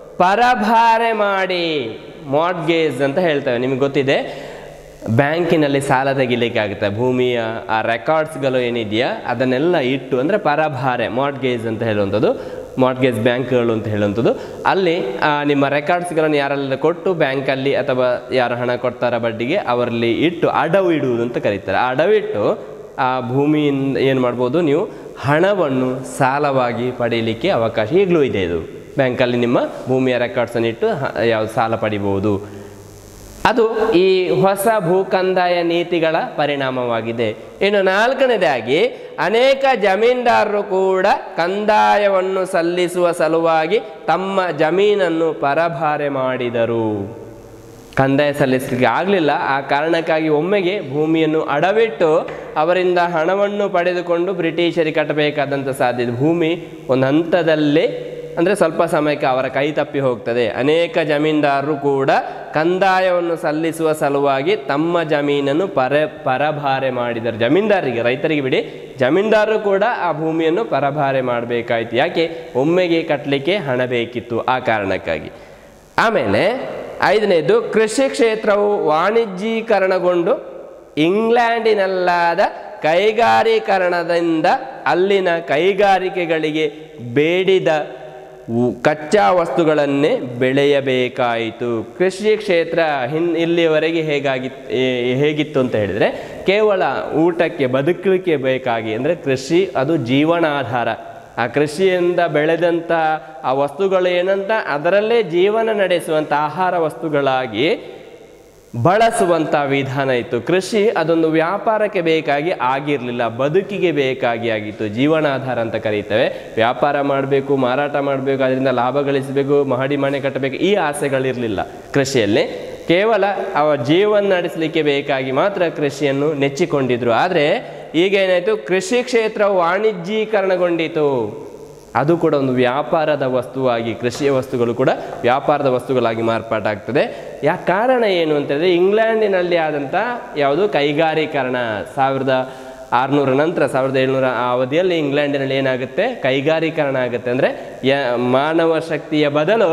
ಪರಭಾರೆ ಮಾಡಿ ಮಾರ್ಟ್ಗೇಜ್ ಅಂತ ಹೇಳ್ತೇವೆ ನಿಮಗೆ ಗೊತ್ತಿದೆ ಬ್ಯಾಂಕಿನಲ್ಲಿ ಸಾಲ ತೆಗಿಲಿಕ್ಕೆ ಆಗುತ್ತೆ ಭೂಮಿಯ ಆ ರೆಕಾರ್ಡ್ಸ್ಗಳು ಏನಿದೆಯಾ ಅದನ್ನೆಲ್ಲ ಇಟ್ಟು ಅಂದರೆ ಪರಭಾರೆ ಮಾರ್ಟ್ಗೇಜ್ ಅಂತ ಹೇಳುವಂಥದ್ದು ಮಾರ್ಟ್ಗೇಜ್ ಬ್ಯಾಂಕ್ಗಳು ಅಂತ ಹೇಳುವಂಥದ್ದು ಅಲ್ಲಿ ಆ, ನಿಮ್ಮ ರೆಕಾರ್ಡ್ಸ್ಗಳನ್ನು ಯಾರೆಲ್ಲ ಕೊಟ್ಟು ಬ್ಯಾಂಕಲ್ಲಿ ಅಥವಾ ಯಾರು ಹಣ ಕೊಡ್ತಾರ ಬಡ್ಡಿಗೆ ಅವರಲ್ಲಿ ಇಟ್ಟು ಅಡವು ಇಡುವುದು ಅಂತ ಕರೀತಾರೆ ಆ ಅಡವಿಟ್ಟು ಆ ಭೂಮಿಯಿಂದ ಏನು ಮಾಡ್ಬೋದು ನೀವು ಹಣವನ್ನು ಸಾಲವಾಗಿ ಪಡೀಲಿಕ್ಕೆ ಅವಕಾಶ ಈಗಲೂ ಇದೆ ಇದು ಬ್ಯಾಂಕಲ್ಲಿ ನಿಮ್ಮ ಭೂಮಿಯ ರೆಕಾರ್ಡ್ಸನ್ನು ಇಟ್ಟು ಹ- ಯಾವ್ದು ಸಾಲ ಪಡಿಬಹುದು ಅದು ಈ ಹೊಸ ಭೂಕಂದಾಯ ನೀತಿಗಳ ಪರಿಣಾಮವಾಗಿದೆ ಇನ್ನು ನಾಲ್ಕನೇದಾಗಿ ಅನೇಕ ಜಮೀನ್ದಾರರು ಕೂಡ ಕಂದಾಯವನ್ನು ಸಲ್ಲಿಸುವ ಸಲುವಾಗಿ ತಮ್ಮ ಜಮೀನನ್ನು ಪರಭಾರೆ ಮಾಡಿದರು ಕಂದಾಯ ಸಲ್ಲಿಸಲಿಕ್ಕೆ ಆಗಲಿಲ್ಲ ಆ ಕಾರಣಕ್ಕಾಗಿ ಒಮ್ಮೆಗೆ ಭೂಮಿಯನ್ನು ಅಡವಿಟ್ಟು ಅವರಿಂದ ಹಣವನ್ನು ಪಡೆದುಕೊಂಡು ಬ್ರಿಟಿಷರಿಗೆ ಕಟ್ಟಬೇಕಾದಂಥ ಸಾಧ್ಯತೆ ಭೂಮಿ ಒಂದು ಹಂತದಲ್ಲಿ ಅಂದರೆ ಸ್ವಲ್ಪ ಸಮಯಕ್ಕೆ ಅವರ ಕೈ ತಪ್ಪಿ ಹೋಗ್ತದೆ ಅನೇಕ ಜಮೀನ್ದಾರರು ಕೂಡ ಕಂದಾಯವನ್ನು ಸಲ್ಲಿಸುವ ಸಲುವಾಗಿ ತಮ್ಮ ಜಮೀನನ್ನು ಪರ ಪರಭಾರೆ ಮಾಡಿದರು ಜಮೀನ್ದಾರರಿಗೆ ರೈತರಿಗೆ ಬಿಡಿ ಜಮೀನ್ದಾರರು ಕೂಡ ಆ ಭೂಮಿಯನ್ನು ಪರಭಾರೆ ಮಾಡಬೇಕಾಯ್ತು ಯಾಕೆ ಒಮ್ಮೆಗೆ ಕಟ್ಟಲಿಕ್ಕೆ ಹಣ ಬೇಕಿತ್ತು ಆ ಕಾರಣಕ್ಕಾಗಿ ಆಮೇಲೆ ಐದನೇದು ಕೃಷಿ ಕ್ಷೇತ್ರವು ವಾಣಿಜ್ಯೀಕರಣಗೊಂಡು ಇಂಗ್ಲೆಂಡಿನಲ್ಲಾದ ಕೈಗಾರೀಕರಣದಿಂದ ಅಲ್ಲಿನ ಕೈಗಾರಿಕೆಗಳಿಗೆ ಬೇಡಿದ ಉ- ಕಚ್ಚಾ ವಸ್ತುಗಳನ್ನೇ ಬೆಳೆಯಬೇಕಾಯಿತು ಕೃಷಿ ಕ್ಷೇತ್ರ ಹಿನ್ ಇಲ್ಲಿಯವರೆಗೆ ಹೇಗಾಗಿ ಏ- ಹೇಗಿತ್ತು ಅಂತ ಹೇಳಿದರೆ ಕೇವಲ ಊಟಕ್ಕೆ ಬದುಕಲಿಕ್ಕೆ ಬೇಕಾಗಿ ಅಂದರೆ ಕೃಷಿ ಅದು ಜೀವನಾಧಾರ ಆ ಕೃಷಿಯಿಂದ ಬೆಳೆದಂಥ ಆ ವಸ್ತುಗಳು ಏನಂತ ಅದರಲ್ಲೇ ಜೀವನ ನಡೆಸುವಂಥ ಆಹಾರ ವಸ್ತುಗಳಾಗಿ ಬಳಸುವಂಥ ವಿಧಾನ ಇತ್ತು ಕೃಷಿ ಅದೊಂದು ವ್ಯಾಪಾರಕ್ಕೆ ಬೇಕಾಗಿ ಆಗಿರಲಿಲ್ಲ ಬದುಕಿಗೆ ಬೇಕಾಗಿ ಆಗಿತ್ತು ಜೀವನಾಧಾರ ಅಂತ ಕರೀತೇವೆ ವ್ಯಾಪಾರ ಮಾಡಬೇಕು ಮಾರಾಟ ಮಾಡಬೇಕು ಅದರಿಂದ ಲಾಭ ಗಳಿಸಬೇಕು ಮಹಡಿ ಮನೆ ಕಟ್ಟಬೇಕು ಈ ಆಸೆಗಳಿರಲಿಲ್ಲ ಕೃಷಿಯಲ್ಲಿ ಕೇವಲ ಅವ ಜೀವನ ನಡೆಸಲಿಕ್ಕೆ ಬೇಕಾಗಿ ಮಾತ್ರ ಕೃಷಿಯನ್ನು ನೆಚ್ಚಿಕೊಂಡಿದ್ರು ಆದರೆ ಈಗ ಏನಾಯಿತು ಕೃಷಿ ಕ್ಷೇತ್ರ ವಾಣಿಜ್ಯೀಕರಣಗೊಂಡಿತು ಅದು ಕೂಡ ಒಂದು ವ್ಯಾಪಾರದ ವಸ್ತುವಾಗಿ ಕೃಷಿಯ ವಸ್ತುಗಳು ಕೂಡ ವ್ಯಾಪಾರದ ವಸ್ತುಗಳಾಗಿ ಮಾರ್ಪಾಟಾಗ್ತದೆ ಯಾ ಕಾರಣ ಏನು ಅಂತಂದರೆ ಇಂಗ್ಲೆಂಡಿನಲ್ಲಿ ಆದಂಥ ಯಾವುದು ಕೈಗಾರೀಕರಣ ಸಾವಿರದ ಆರುನೂರ ನಂತರ ಸಾವಿರದ ಏಳ್ನೂರ ಆ ಅವಧಿಯಲ್ಲಿ ಇಂಗ್ಲೆಂಡಿನಲ್ಲಿ ಏನಾಗುತ್ತೆ ಕೈಗಾರೀಕರಣ ಆಗುತ್ತೆ ಅಂದರೆ ಯ ಮಾನವ ಶಕ್ತಿಯ ಬದಲು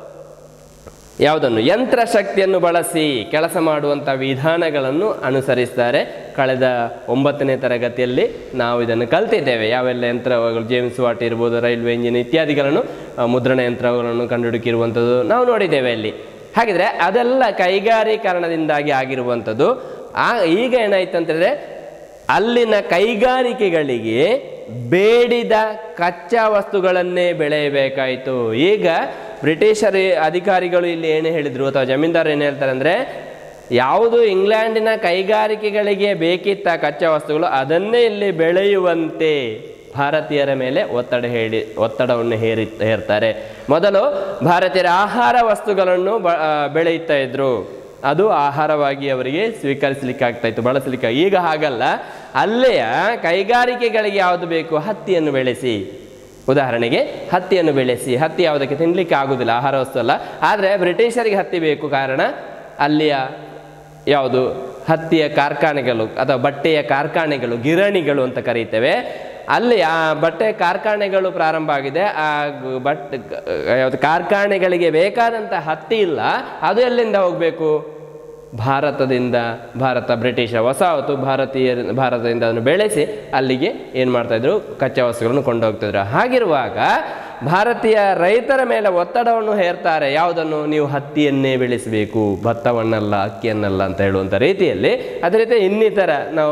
ಯಾವುದನ್ನು ಯಂತ್ರ ಶಕ್ತಿಯನ್ನು ಬಳಸಿ ಕೆಲಸ ಮಾಡುವಂಥ ವಿಧಾನಗಳನ್ನು ಅನುಸರಿಸ್ತಾರೆ ಕಳೆದ ಒಂಬತ್ತನೇ ತರಗತಿಯಲ್ಲಿ ನಾವು ಇದನ್ನು ಕಲ್ತಿದ್ದೇವೆ ಯಾವೆಲ್ಲ ಯಂತ್ರಗಳು ಜೇಮ್ಸ್ ವಾಟ್ ಇರ್ಬೋದು ರೈಲ್ವೆ ಇಂಜಿನ್ ಇತ್ಯಾದಿಗಳನ್ನು ಆ, ಮುದ್ರಣ ಯಂತ್ರಗಳನ್ನು ಕಂಡುಹುಡುಕಿರುವಂಥದ್ದು ನಾವು ನೋಡಿದ್ದೇವೆ ಅಲ್ಲಿ ಹಾಗಿದ್ರೆ ಅದೆಲ್ಲ ಕೈಗಾರೀಕರಣದಿಂದಾಗಿ ಆಗಿರುವಂಥದ್ದು ಆ ಈಗ ಏನಾಯ್ತು ಅಂತಂದರೆ ಅಲ್ಲಿನ ಕೈಗಾರಿಕೆಗಳಿಗೆ ಬೇಡಿದ ಕಚ್ಚಾ ವಸ್ತುಗಳನ್ನೇ ಬೆಳೆಯಬೇಕಾಯಿತು ಈಗ ಬ್ರಿಟಿಷರ ಅಧಿಕಾರಿಗಳು ಇಲ್ಲಿ ಏನು ಹೇಳಿದರು ಅಥವಾ ಜಮೀನ್ದಾರರು ಏನು ಹೇಳ್ತಾರೆ ಅಂದರೆ ಯಾವುದು ಇಂಗ್ಲೆಂಡಿನ ಕೈಗಾರಿಕೆಗಳಿಗೆ ಬೇಕಿತ್ತ ಕಚ್ಚಾ ವಸ್ತುಗಳು ಅದನ್ನೇ ಇಲ್ಲಿ ಬೆಳೆಯುವಂತೆ ಭಾರತೀಯರ ಮೇಲೆ ಒತ್ತಡ ಹೇಳಿ ಒತ್ತಡವನ್ನು ಹೇರಿ ಹೇರ್ತಾರೆ ಮೊದಲು ಭಾರತೀಯರ ಆಹಾರ ವಸ್ತುಗಳನ್ನು ಬ ಆ, ಬೆಳೆಯುತ್ತಾ ಇದ್ರು ಅದು ಆಹಾರವಾಗಿ ಅವರಿಗೆ ಸ್ವೀಕರಿಸಲಿಕ್ಕೆ ಆಗ್ತಾ ಇತ್ತು ಬಳಸಲಿಕ್ಕೆ ಈಗ ಹಾಗಲ್ಲ ಅಲ್ಲೆಯ ಕೈಗಾರಿಕೆಗಳಿಗೆ ಯಾವುದು ಬೇಕು ಹತ್ತಿಯನ್ನು ಬೆಳೆಸಿ ಉದಾಹರಣೆಗೆ ಹತ್ತಿಯನ್ನು ಬೆಳೆಸಿ ಹತ್ತಿ ಯಾವುದಕ್ಕೆ ತಿನ್ನಲಿಕ್ಕೆ ಆಗುವುದಿಲ್ಲ ಆಹಾರ ವಸ್ತು ಅಲ್ಲ ಆದರೆ ಬ್ರಿಟಿಷರಿಗೆ ಹತ್ತಿ ಬೇಕು ಕಾರಣ ಅಲ್ಲಿಯ ಯಾವುದು ಹತ್ತಿಯ ಕಾರ್ಖಾನೆಗಳು ಅಥವಾ ಬಟ್ಟೆಯ ಕಾರ್ಖಾನೆಗಳು ಗಿರಣಿಗಳು ಅಂತ ಕರೀತೇವೆ ಅಲ್ಲಿ ಆ ಬಟ್ಟೆ ಕಾರ್ಖಾನೆಗಳು ಪ್ರಾರಂಭ ಆಗಿದೆ ಆ ಗ- ಬಟ್ಟೆ ಗ- ಯಾವುದು ಕಾರ್ಖಾನೆಗಳಿಗೆ ಬೇಕಾದಂಥ ಹತ್ತಿ ಇಲ್ಲ ಅದು ಎಲ್ಲಿಂದ ಹೋಗಬೇಕು ಭಾರತದಿಂದ ಭಾರತ ಬ್ರಿಟಿಷ ವಸಾಹತು ಭಾರತೀಯ ಭಾರತದಿಂದ ಅದನ್ನು ಬೆಳೆಸಿ ಅಲ್ಲಿಗೆ ಏನು ಮಾಡ್ತಾಯಿದ್ರು ಕಚ್ಚಾ ವಸ್ತುಗಳನ್ನು ಕೊಂಡೋಗ್ತಿದ್ರು ಹಾಗಿರುವಾಗ ಭಾರತೀಯ ರೈತರ ಮೇಲೆ ಒತ್ತಡವನ್ನು ಹೇರ್ತಾರೆ ಯಾವುದನ್ನು ನೀವು ಹತ್ತಿಯನ್ನೇ ಬೆಳೆಸಬೇಕು ಭತ್ತವನ್ನಲ್ಲ ಅಕ್ಕಿಯನ್ನಲ್ಲ ಅಂತ ಹೇಳುವಂಥ ರೀತಿಯಲ್ಲಿ ಅದೇ ರೀತಿ ಇನ್ನಿತರ ನಾವು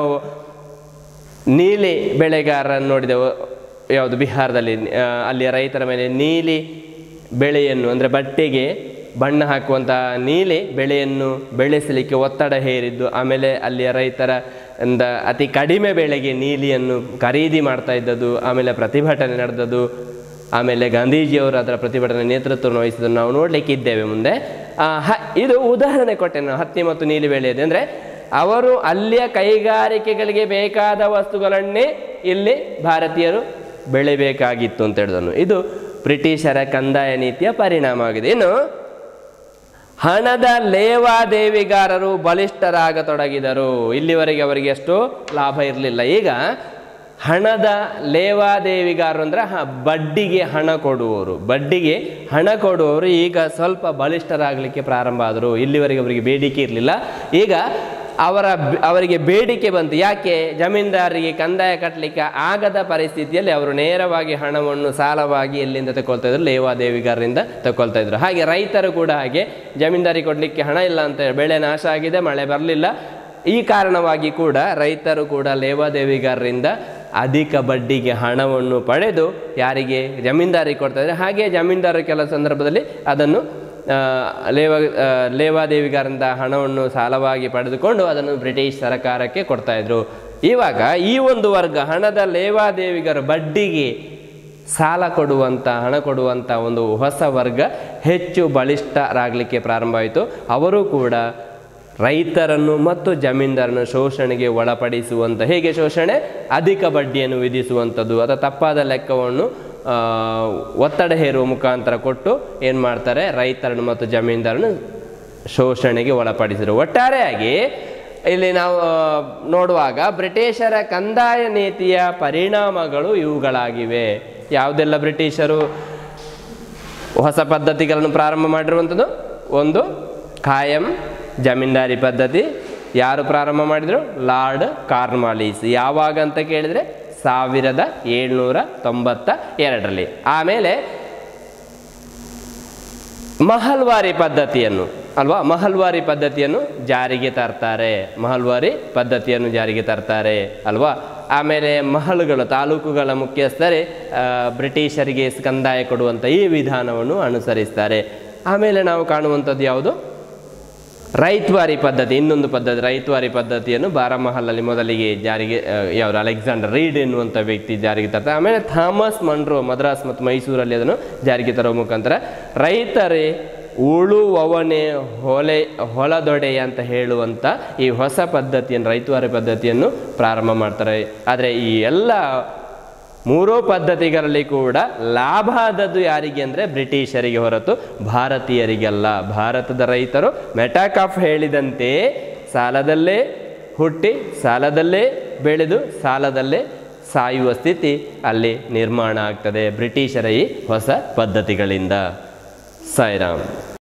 ನೀಲಿ ಬೆಳೆಗಾರರನ್ನು ನೋಡಿದೆವು ಯಾವುದು ಬಿಹಾರದಲ್ಲಿ ಆ, ಅಲ್ಲಿಯ ರೈತರ ಮೇಲೆ ನೀಲಿ ಬೆಳೆಯನ್ನು ಅಂದರೆ ಬಟ್ಟೆಗೆ ಬಣ್ಣ ಹಾಕುವಂಥ ನೀಲಿ ಬೆಳೆಯನ್ನು ಬೆಳೆಸಲಿಕ್ಕೆ ಒತ್ತಡ ಹೇರಿದ್ದು ಆಮೇಲೆ ಅಲ್ಲಿಯ ರೈತರ ಇಂದ ಅತಿ ಕಡಿಮೆ ಬೆಳೆಗೆ ನೀಲಿಯನ್ನು ಖರೀದಿ ಮಾಡ್ತಾ ಇದ್ದದ್ದು ಆಮೇಲೆ ಪ್ರತಿಭಟನೆ ನಡೆದದ್ದು ಆಮೇಲೆ ಗಾಂಧೀಜಿಯವರು ಅದರ ಪ್ರತಿಭಟನೆ ನೇತೃತ್ವವನ್ನು ವಹಿಸಿದ್ದನ್ನು ನಾವು ನೋಡಲಿಕ್ಕೆ ಇದ್ದೇವೆ ಮುಂದೆ ಆ, ಹ- ಇದು ಉದಾಹರಣೆ ಕೊಟ್ಟೆ ನಾನು ಹತ್ತಿ ಮತ್ತು ನೀಲಿ ಬೆಳೆಯದು ಅಂದರೆ ಅವರು ಅಲ್ಲಿಯ ಕೈಗಾರಿಕೆಗಳಿಗೆ ಬೇಕಾದ ವಸ್ತುಗಳನ್ನೇ ಇಲ್ಲಿ ಭಾರತೀಯರು ಬೆಳೆಯಬೇಕಾಗಿತ್ತು ಅಂತ ಹೇಳಿದನು ಇದು ಬ್ರಿಟಿಷರ ಕಂದಾಯ ನೀತಿಯ ಪರಿಣಾಮವಾಗಿದೆ ಇನ್ನು ಹಣದ ಲೇವಾದೇವಿಗಾರರು ಬಲಿಷ್ಠರಾಗತೊಡಗಿದರು ಇಲ್ಲಿವರೆಗೆ ಅವರಿಗೆ ಅಷ್ಟು ಲಾಭ ಇರಲಿಲ್ಲ ಈಗ ಹಣದ ಲೇವಾದೇವಿಗಾರರು ಅಂದರೆ ಹ ಬಡ್ಡಿಗೆ ಹಣ ಕೊಡುವವರು ಬಡ್ಡಿಗೆ ಹಣ ಕೊಡುವವರು ಈಗ ಸ್ವಲ್ಪ ಬಲಿಷ್ಠರಾಗಲಿಕ್ಕೆ ಪ್ರಾರಂಭ ಆದರು ಇಲ್ಲಿವರೆಗೆ ಅವರಿಗೆ ಬೇಡಿಕೆ ಇರಲಿಲ್ಲ ಈಗ ಅವರ ಬ- ಅವರಿಗೆ ಬೇಡಿಕೆ ಬಂತು ಯಾಕೆ ಜಮೀನ್ದಾರರಿಗೆ ಕಂದಾಯ ಕಟ್ಟಲಿಕ್ಕೆ ಆಗದ ಪರಿಸ್ಥಿತಿಯಲ್ಲಿ ಅವರು ನೇರವಾಗಿ ಹಣವನ್ನು ಸಾಲವಾಗಿ ಎಲ್ಲಿಂದ ತಗೊಳ್ತಾ ಇದ್ರು ಲೇವಾದೇವಿಗಾರರಿಂದ ತಗೊಳ್ತಾ ಇದ್ರು ಹಾಗೆ ರೈತರು ಕೂಡ ಹಾಗೆ ಜಮೀನ್ದಾರಿಗೆ ಕೊಡಲಿಕ್ಕೆ ಹಣ ಇಲ್ಲ ಅಂತ ಹೇಳಿ ಬೆಳೆ ನಾಶ ಆಗಿದೆ ಮಳೆ ಬರಲಿಲ್ಲ ಈ ಕಾರಣವಾಗಿ ಕೂಡ ರೈತರು ಕೂಡ ಲೇವಾದೇವಿಗಾರರಿಂದ ಅಧಿಕ ಬಡ್ಡಿಗೆ ಹಣವನ್ನು ಪಡೆದು ಯಾರಿಗೆ ಜಮೀನ್ದಾರಿಗೆ ಕೊಡ್ತಾ ಇದ್ದಾರೆ ಹಾಗೆ ಜಮೀನ್ದಾರರು ಕೆಲ ಸಂದರ್ಭದಲ್ಲಿ ಅದನ್ನು ಆ, ಲೇವ ಆ, ಲೇವಾದೇವಿಗಾರರಿಂದ ಹಣವನ್ನು ಸಾಲವಾಗಿ ಪಡೆದುಕೊಂಡು ಅದನ್ನು ಬ್ರಿಟಿಷ್ ಸರ್ಕಾರಕ್ಕೆ ಕೊಡ್ತಾ ಇದ್ರು ಇವಾಗ ಈ ಒಂದು ವರ್ಗ ಹಣದ ಲೇವಾದೇವಿಗರ ಬಡ್ಡಿಗೆ ಸಾಲ ಕೊಡುವಂಥ ಹಣ ಕೊಡುವಂಥ ಒಂದು ಹೊಸ ವರ್ಗ ಹೆಚ್ಚು ಬಲಿಷ್ಠರಾಗಲಿಕ್ಕೆ ಪ್ರಾರಂಭ ಆಯಿತು ಅವರು ಕೂಡ ರೈತರನ್ನು ಮತ್ತು ಜಮೀನ್ದಾರನ ಶೋಷಣೆಗೆ ಒಳಪಡಿಸುವಂಥ ಹೇಗೆ ಶೋಷಣೆ ಅಧಿಕ ಬಡ್ಡಿಯನ್ನು ವಿಧಿಸುವಂಥದ್ದು ಅಥವಾ ತಪ್ಪಾದ ಲೆಕ್ಕವನ್ನು ಆ, ಒತ್ತಡ ಹೇರುವ ಮುಖಾಂತರ ಕೊಟ್ಟು ಏನು ಮಾಡ್ತಾರೆ ರೈತರನ್ನು ಮತ್ತು ಜಮೀನ್ದಾರನ್ನು ಶೋಷಣೆಗೆ ಒಳಪಡಿಸಿದರು ಒಟ್ಟಾರೆಯಾಗಿ ಇಲ್ಲಿ ನಾವು ಆ, ನೋಡುವಾಗ ಬ್ರಿಟಿಷರ ಕಂದಾಯ ನೀತಿಯ ಪರಿಣಾಮಗಳು ಇವುಗಳಾಗಿವೆ ಯಾವುದೆಲ್ಲ ಬ್ರಿಟಿಷರು ಹೊಸ ಪದ್ಧತಿಗಳನ್ನು ಪ್ರಾರಂಭ ಮಾಡಿರುವಂಥದ್ದು ಒಂದು ಖಾಯಂ ಜಮೀನ್ದಾರಿ ಪದ್ಧತಿ ಯಾರು ಪ್ರಾರಂಭ ಮಾಡಿದರು ಲಾರ್ಡ್ ಕಾರ್ನ್ವಾಲಿಸ್ ಯಾವಾಗ ಅಂತ ಕೇಳಿದರೆ ಸಾವಿರದ ಏಳ್ನೂರ ತೊಂಬತ್ತ ಎರಡರಲ್ಲಿ ಆಮೇಲೆ ಮಹಲ್ವಾರಿ ಪದ್ಧತಿಯನ್ನು ಅಲ್ವಾ ಮಹಲ್ವಾರಿ ಪದ್ಧತಿಯನ್ನು ಜಾರಿಗೆ ತರ್ತಾರೆ ಮಹಲ್ವಾರಿ ಪದ್ಧತಿಯನ್ನು ಜಾರಿಗೆ ತರ್ತಾರೆ ಅಲ್ವಾ ಆಮೇಲೆ ಮಹಲುಗಳು ತಾಲೂಕುಗಳ ಮುಖ್ಯಸ್ಥರೇ ಆ, ಬ್ರಿಟಿಷರಿಗೆ ಕಂದಾಯ ಕೊಡುವಂಥ ಈ ವಿಧಾನವನ್ನು ಅನುಸರಿಸ್ತಾರೆ ಆಮೇಲೆ ನಾವು ಕಾಣುವಂಥದ್ದು ಯಾವುದು ರೈತ್ವಾರಿ ಪದ್ಧತಿ ಇನ್ನೊಂದು ಪದ್ಧತಿ ರೈತ್ವಾರಿ ಪದ್ಧತಿಯನ್ನು ಬಾರಾಮಹಲಲ್ಲಿ ಮೊದಲಿಗೆ ಜಾರಿಗೆ ಆ, ಯಾರು ಅಲೆಕ್ಸಾಂಡರ್ ರೀಡ್ ಎನ್ನುವಂಥ ವ್ಯಕ್ತಿ ಜಾರಿಗೆ ತರ್ತಾರೆ ಆಮೇಲೆ ಥಾಮಸ್ ಮನ್ರೋ ಮದ್ರಾಸ್ ಮತ್ತು ಮೈಸೂರಲ್ಲಿ ಅದನ್ನು ಜಾರಿಗೆ ತರುವ ಮುಖಾಂತರ ರೈತರೇ ಉಳುವವನೇ ಹೊಲೆ ಹೊಲದೊಡೆ ಅಂತ ಹೇಳುವಂಥ ಈ ಹೊಸ ಪದ್ಧತಿಯನ್ನು ರೈತವಾರಿ ಪದ್ಧತಿಯನ್ನು ಪ್ರಾರಂಭ ಮಾಡ್ತಾರೆ ಆದರೆ ಈ ಎಲ್ಲ ಮೂರೂ ಪದ್ಧತಿಗಳಲ್ಲಿ ಕೂಡ ಲಾಭ ಆದದ್ದು ಯಾರಿಗೆ ಅಂದರೆ ಬ್ರಿಟಿಷರಿಗೆ ಹೊರತು ಭಾರತೀಯರಿಗಲ್ಲ ಭಾರತದ ರೈತರು ಮೆಟಾಕಾಫ್ ಹೇಳಿದಂತೆ ಸಾಲದಲ್ಲೇ ಹುಟ್ಟಿ ಸಾಲದಲ್ಲೇ ಬೆಳೆದು ಸಾಲದಲ್ಲೇ ಸಾಯುವ ಸ್ಥಿತಿ ಅಲ್ಲಿ ನಿರ್ಮಾಣ ಆಗ್ತದೆ ಬ್ರಿಟಿಷರ ಈ ಹೊಸ ಪದ್ಧತಿಗಳಿಂದ ಸಾಯಿರಾಮ್